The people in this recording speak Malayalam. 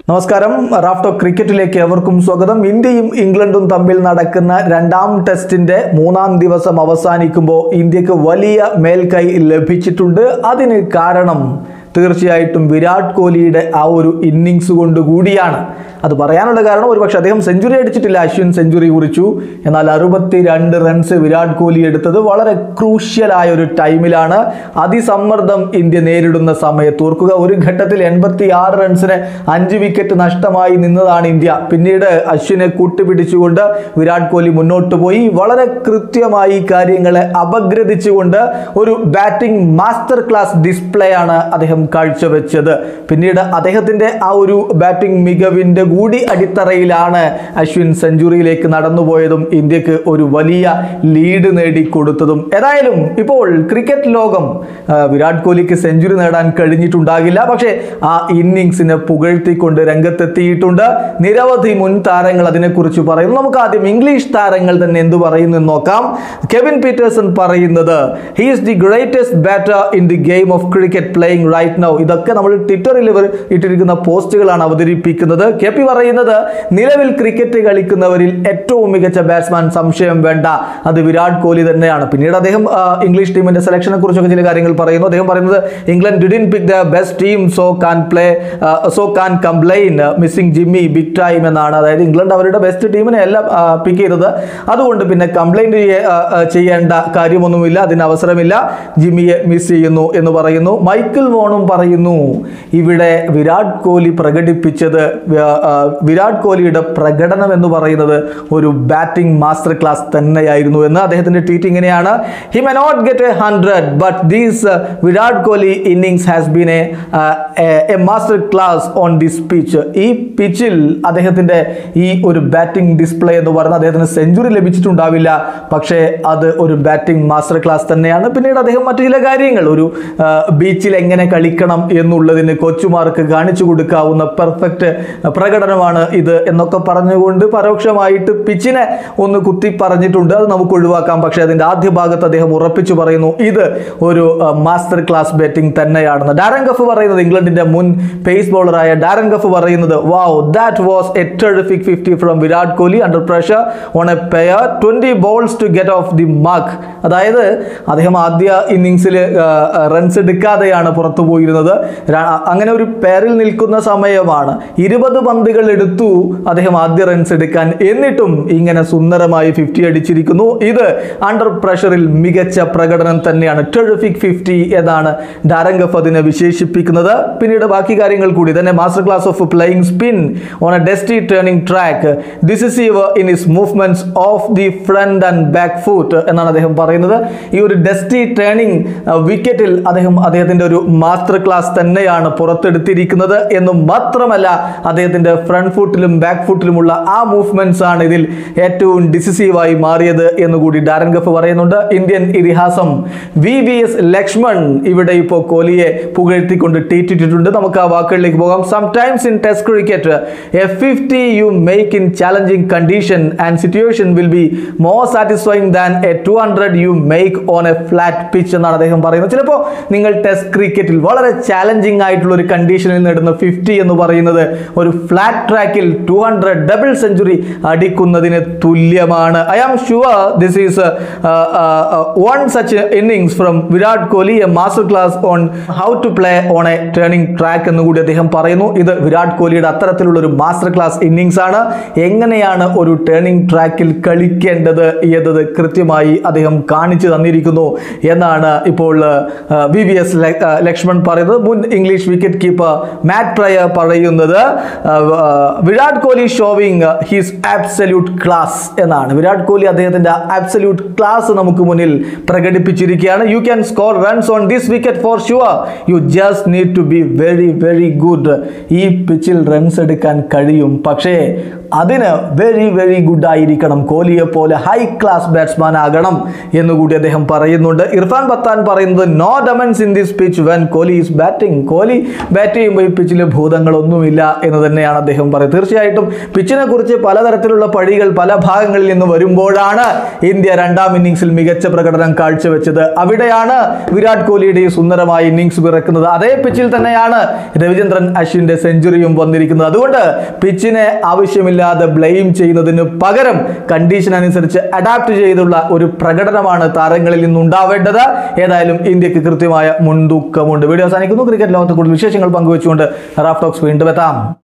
നമസ്കാരം റാഫ്റ്റോ ക്രിക്കറ്റിലേക്ക് എവർക്കും സ്വാഗതം ഇന്ത്യയും ഇംഗ്ലണ്ടും തമ്മിൽ നടക്കുന്ന രണ്ടാം ടെസ്റ്റിന്റെ മൂന്നാം ദിവസം അവസാനിക്കുമ്പോൾ ഇന്ത്യക്ക് വലിയ മേൽക്കൈ ലഭിച്ചിട്ടുണ്ട് അതിന് കാരണം തീർച്ചയായിട്ടും വിരാട് കോഹ്ലിയുടെ ആ ഒരു ഇന്നിങ്സ് കൊണ്ട് കൂടിയാണ് അത് പറയാനുള്ള കാരണം ഒരുപക്ഷെ അദ്ദേഹം സെഞ്ചുറി അടിച്ചിട്ടില്ല അശ്വിൻ സെഞ്ചുറി കുറിച്ചു എന്നാൽ അറുപത്തി രണ്ട് റൺസ് വിരാട് കോഹ്ലി എടുത്തത് വളരെ ക്രൂഷ്യലായ ഒരു ടൈമിലാണ് അതിസമ്മർദ്ദം ഇന്ത്യ നേരിടുന്ന സമയത്ത് ഓർക്കുക ഒരു ഘട്ടത്തിൽ എൺപത്തി ആറ് റൺസിന് അഞ്ച് വിക്കറ്റ് നഷ്ടമായി നിന്നതാണ് ഇന്ത്യ പിന്നീട് അശ്വിനെ കൂട്ടുപിടിച്ചുകൊണ്ട് വിരാട് കോഹ്ലി മുന്നോട്ട് പോയി വളരെ കൃത്യമായി കാര്യങ്ങളെ അപഗ്രഥിച്ചുകൊണ്ട് ഒരു ബാറ്റിംഗ് മാസ്റ്റർ ക്ലാസ് ഡിസ്പ്ലേ ആണ് അദ്ദേഹം കാഴ്ചവെച്ചത് പിന്നീട് അദ്ദേഹത്തിന്റെ ആ ഒരു ബാറ്റിംഗ് മികവിന്റെ കൂടി അടിത്തറയിലാണ് അശ്വിൻ സെഞ്ചുറിയിലേക്ക് നടന്നുപോയതും ഇന്ത്യക്ക് ഒരു വലിയ ലീഡ് നേടിക്കൊടുത്തതും ഏതായാലും ഇപ്പോൾ ക്രിക്കറ്റ് ലോകം ആ, വിരാട് കോഹ്ലിക്ക് സെഞ്ചുറി നേടാൻ കഴിഞ്ഞിട്ടുണ്ടാകില്ല പക്ഷേ ആ ഇന്നിങ്സിനെ പുകഴ്ത്തിക്കൊണ്ട് രംഗത്തെത്തിയിട്ടുണ്ട് നിരവധി മുൻ താരങ്ങൾ അതിനെക്കുറിച്ച് പറയുന്നു നമുക്ക് ആദ്യം ഇംഗ്ലീഷ് താരങ്ങൾ തന്നെ എന്ത് പറയുന്നു എന്ന് നോക്കാം കെവിൻ പീറ്റേഴ്സൺ പറയുന്നത് he is the greatest batter in the game of cricket playing right now ഇതൊക്കെ നമ്മൾ ട്വിറ്ററിൽ ഇവർ ഇട്ടിരിക്കുന്ന പോസ്റ്റുകളാണ് അവതരിപ്പിക്കുന്നത് കെ പി പറയുന്നത് നിലവിൽ ക്രിക്കറ്റ് കളിക്കുന്നവരിൽ ഏറ്റവും മികച്ച ബാറ്റ്സ്മാൻ സംശയം വേണ്ട അത് വിരാട് കോഹ്ലി തന്നെയാണ് പിന്നീട് അദ്ദേഹം ആ, ഇംഗ്ലീഷ് ടീമിന്റെ സെലക്ഷനെ കുറിച്ചൊക്കെ ചില കാര്യങ്ങൾ പറയുന്നു അദ്ദേഹം പറയുന്നത് England didn't pick the best team so can play so can complain missing Jimmy big time എന്നാണ് അതായത് ഇംഗ്ലണ്ട് അവരുടെ ബെസ്റ്റ് ടീമിനെ എല്ലാം പിക്ക് ചെയ്തത് അതുകൊണ്ട് പിന്നെ കംപ്ലൈന്റ് ചെയ്യേണ്ട കാര്യമൊന്നുമില്ല അതിന് അവസരമില്ല ജിമ്മിയെ മിസ് ചെയ്യുന്നു എന്ന് പറയുന്നു മൈക്കിൾ വോണും പറയുന്നു ഇവിടെ വിരാട് കോഹ്ലി പ്രകടിപ്പിച്ചത് വ്യ- ആ, വിരാട് കോഹ്ലിയുടെ പ്രകടനം എന്ന് പറയുന്നത് ഒരു ബാറ്റിംഗ് മാസ്റ്റർ ക്ലാസ് തന്നെയായിരുന്നു എന്ന് അദ്ദേഹത്തിന്റെ ട്വീറ്റ് ഇങ്ങനെയാണ് he may not get a hundred but these Virat Kohli innings has been a master class on this pitch ഈ പിച്ചിൽ അദ്ദേഹത്തിന്റെ ഈ ഒരു ബാറ്റിംഗ് ഡിസ്പ്ലേ എന്ന് പറയുന്നത് അദ്ദേഹത്തിന് സെഞ്ചുറി ലഭിച്ചിട്ടുണ്ടാവില്ല പക്ഷേ അത് ഒരു ബാറ്റിംഗ് മാസ്റ്റർ ക്ലാസ് തന്നെയാണ് പിന്നീട് അദ്ദേഹം മറ്റു ചില കാര്യങ്ങൾ ഒരു ബീച്ചിൽ എങ്ങനെ കളിക്കണം എന്നുള്ളതിന് കോച്ചുമാർക്ക് കാണിച്ചു കൊടുക്കാവുന്ന പെർഫെക്റ്റ് പ്രകടനമാണ് ഇത് എന്നൊക്കെ പറഞ്ഞുകൊണ്ട് പരോക്ഷമായിട്ട് പിച്ചിനെ ഒന്ന് കുത്തി പറഞ്ഞിട്ടുണ്ട് അത് നമുക്ക് ഒഴിവാക്കാം പക്ഷേ അതിന്റെ ആദ്യ ഭാഗത്ത് അദ്ദേഹം ഉറപ്പിച്ചു പറയുന്നു ഇത് ഒരു മാസ്റ്റർ ക്ലാസ് ബാറ്റിംഗ് തന്നെയാണെന്ന് ഡാരൻ ഗഫ് പറയുന്നത് ഇംഗ്ലണ്ടിന്റെ മുൻ പേസ് ബോളറായ ഡാരൻ ഗഫ് പറയുന്നത് wow that was a terrific fifty from Virat Kohli under pressure on a pair twenty balls to get off the mark അതായത് അദ്ദേഹം ആദ്യ ഇന്നിങ്സിൽ റൺസ് എടുക്കാതെയാണ് പുറത്തു പോയിരുന്നത് ര- അങ്ങനെ ഒരു പേരിൽ നിൽക്കുന്ന സമയമാണ് ഇരുപത് പന്തുകൾ എടുത്തു അദ്ദേഹം ആദ്യ റൺസ് എടുക്കാൻ എന്നിട്ടും ഇങ്ങനെ സുന്ദരമായി ഫിഫ്റ്റി അടിച്ചിരിക്കുന്നു ഇത് അണ്ടർ പ്രഷറിൽ മികച്ച പ്രകടനം തന്നെയാണ് ടെറിഫിക് ഫിഫ്റ്റി എന്നാണ് ഡാരംഗഫ് അതിനെ വിശേഷിപ്പിക്കുന്നത് പിന്നീട് ബാക്കി കാര്യങ്ങൾ കൂടി തന്നെ master class of playing spin on a dusty turning track decisive in his movements of the front and back foot എന്നാണ് അദ്ദേഹം പറയുന്നത് ഈ ഒരു ഡെസ്റ്റി ടേണിംഗ് വിക്കറ്റിൽ അദ്ദേഹം അദ്ദേഹത്തിന്റെ ഒരു മാസ്റ്റർ ക്ലാസ് തന്നെയാണ് പുറത്തെടുത്തിരിക്കുന്നത് എന്ന് മാത്രമല്ല അദ്ദേഹത്തിന്റെ ഫ്രണ്ട് ഫുട്ടിലും ബാക്ക് ഫുട്ടിലുമുള്ള ആ മൂവ്മെന്റ്സ് ആണ് ഇതിൽ ഏറ്റവും ഡിസിസീവായി മാറിയത് എന്ന് കൂടി ഡാരൻ ഗഫ് പറയുന്നുണ്ട് ഇന്ത്യൻ ഇതിഹാസം വി വി എസ് ലക്ഷ്മൺ ഇവിടെ ഇപ്പോൾ കോഹ്ലിയെ പുകഴ്ത്തിക്കൊണ്ട് ട്വീറ്റിട്ടിട്ടുണ്ട് നമുക്ക് ആ വാക്കുകളിലേക്ക് പോകാം sometimes in test cricket a fifty you make in challenging condition and situation will be more satisfying than a two hundred you make on a flat pitch എന്നാണ് അദ്ദേഹം പറയുന്നത് ചിലപ്പോൾ നിങ്ങൾ ടെസ്റ്റ് ക്രിക്കറ്റിൽ വളരെ ചാലഞ്ചിങ് ആയിട്ടുള്ള ഒരു കണ്ടീഷനിൽ നേടുന്ന ഫിഫ്റ്റി എന്ന് പറയുന്നത് ഒരു ഫ്ലാറ്റ് ട്രാക്കിൽ ടു ഹൺഡ്രഡ് ഡബിൾ സെഞ്ചുറി അടിക്കുന്നതിന് തുല്യമാണ് I am sure this is one such innings from Virat Kohli a master class on how to play on a turning track എന്ന് കൂടി അദ്ദേഹം പറയുന്നു ഇത് വിരാട് കോഹ്ലിയുടെ അത്തരത്തിലുള്ള ഒരു മാസ്റ്റർ ക്ലാസ് ഇന്നിങ്സ് ആണ് എങ്ങനെയാണ് ഒരു ടേണിംഗ് ട്രാക്കിൽ കളിക്കേണ്ടത് എന്നത് കൃത്യമായി അദ്ദേഹം കാണിച്ചു തന്നിരിക്കുന്നു എന്നാണ് ഇപ്പോൾ വി വി എസ് ലക്ഷ്മൺ പറയുന്നത് മുൻ English wicket keeper Matt Prior പറയുന്നത് ആ, ആ, Virat Kohli showing his absolute class എന്നാണ് വിരാട് കോഹ്ലി അദ്ദേഹത്തിന്റെ ആബ്സല്യൂട്ട് ക്ലാസ് നമുക്ക് മുന്നിൽ പ്രകടിപ്പിച്ചിരിക്കുകയാണ് you can score runs on this wicket for sure you just need to be very very good ഈ പിച്ചിൽ റൺസ് എടുക്കാൻ കഴിയും പക്ഷേ അതിന് വെരി വെരി ഗുഡ് ആയിരിക്കണം കോഹ്ലിയെ പോലെ ഹൈ ക്ലാസ് ബാറ്റ്സ്മാൻ ആകണം എന്നുകൂടി അദ്ദേഹം പറയുന്നുണ്ട് ഇർഫാൻ പത്താൻ പറയുന്നത് no demons in this pitch when Kohli is batting Kohli bat ചെയ്യുമ്പോൾ ഈ പിച്ചിൽ ഭൂതങ്ങളൊന്നുമില്ല എന്ന് തന്നെയാണ് അദ്ദേഹം പറയുന്നത് തീർച്ചയായിട്ടും പിച്ചിനെ കുറിച്ച് പലതരത്തിലുള്ള പഴികൾ പല ഭാഗങ്ങളിൽ നിന്ന് വരുമ്പോഴാണ് ഇന്ത്യ രണ്ടാം ഇന്നിംഗ്സിൽ മികച്ച പ്രകടനം കാഴ്ചവെച്ചത് അവിടെയാണ് വിരാട് കോഹ്ലിയുടെ ഈ സുന്ദരമായ ഇന്നിംഗ്സ് പിറക്കുന്നത് അതേ പിച്ചിൽ തന്നെയാണ് രവിചന്ദ്രൻ അശ്വിന്റെ സെഞ്ചുറിയും വന്നിരിക്കുന്നത് അതുകൊണ്ട് പിച്ചിനെ ആവശ്യമില്ലാതെ ബ്ലെയിം ചെയ്യുന്നതിന് പകരം കണ്ടീഷൻ അനുസരിച്ച് അഡാപ്റ്റ് ചെയ്തുള്ള ഒരു പ്രകടനമാണ് താരങ്ങളിൽ നിന്നുണ്ടാവേണ്ടത് ഏതായാലും ഇന്ത്യക്ക് കൃത്യമായ മുൻതൂക്കമുണ്ട് വീഡിയോ അവസാനിക്കുന്നു ക്രിക്കറ്റ് ലോകത്തെ കൂടുതൽ വിശേഷങ്ങൾ പങ്കുവെച്ചുകൊണ്ട് റാഫ് ടോക്സ് വീണ്ടും എത്താം